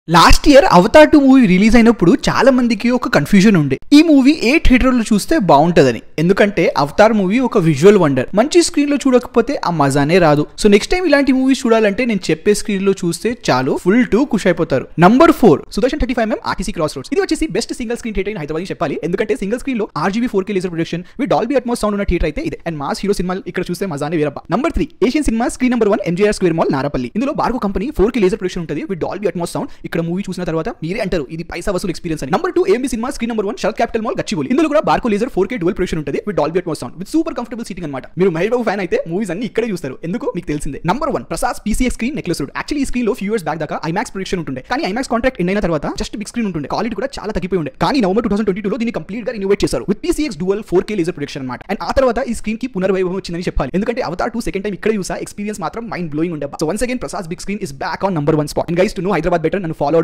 last year Avatar two movie release అయినప్పుడు చాలా మందికి ఒక కన్ఫ్యూజన్ ఉండే ఈ మూవీ ఏ థియేటర్లో చూస్తే బాగుంటుందని ఎందుకంటే అవతార్ మూవీ ఒక విజువల్ వండర్ మంచి స్క్రీన్ లో చూడకపోతే ఆ మజానే రాదు సో నెక్స్ట్ టైం ఇలాంటి మూవీస్ చూడాలంటే నేను చెప్పే స్క్రీన్ లో చూస్తే చాలు ఫుల్ టూ ఖుషి అయిపోతారు number four Sudarshan thirty five M RTC cross roads ఇది వచ్చేసి best single screen theatre in Hyderabad అని చెప్పాలి ఎందుకంటే సింగిల్ స్క్రీన్ లో RGB four K laser production with Dolby Atmos sound ఉన్న థియేటర్ అయితే ఇదే అండ్ మాస్ హీరో సినిమాలు ఇక్కడ చూస్తే మజానే వేరప్ప number three Asian cinema screen number one MGR square mall Narapalli ఇందులో Barco company four K laser production ఉంటుంది విత్ డాల్బీ అట్మోస్ సౌండ్ ఇక్కడ మూవీ చూసిన తర్వాత మీరే అంటారు ఇది పైసా వసూలు ఎక్స్పీరియన్స్ అని number two AMB cinema screen number one Sharath capital mall Gachibowli ఇందులో కూడా Barco laser four K dual production ఉంటుంది with Dolby Atmos sound with super comfortable seating అనమాట మీరు మహేష్ బాబు ఫ్యాన్ అయితే మూవీస్ అన్ని ఇక్కడే చూస్తారు ఎందుకు మీకు తెలిసిందే number one Prasad PCX screen necklace road actually ఈ స్క్రీన్ లో ఫ్యూ ఇయర్స్ బ్యాక్ దాకా ఐమాక్స్ ప్రొడక్షన్ ఉంటుండే కానీ ఐమాక్స్ కాంట్రాక్ట్ ఎండ్ అయిన తర్వాత జస్ట్ బిగ్ స్క్రీన్ ఉంటుండే క్వాలిటీ కూడా చాలా తగ్గిపోయి ఉండే కానీ నవంబర్ టూ థౌసండ్ ట్వంటీ లో దీన్ని కంప్లీట్ గా ఇన్వైట్ చేశారు with PCX dual four K laser production అనమాట అండ్ ఆ తర్వాత ఈ స్క్రీన్ కి పునర్వైభవం వచ్చిందని చెప్పాలి ఎందుకంటే అవతార్ టూ సెకండ్ టైం ఇక్కడ చూసా ఎక్స్పీరియన్స్ మాత్రం మైండ్ బ్లోయింగ్ ఉండే so once again Prasad big screen is back on number one spot and guys to know Hyderabad better నన్ను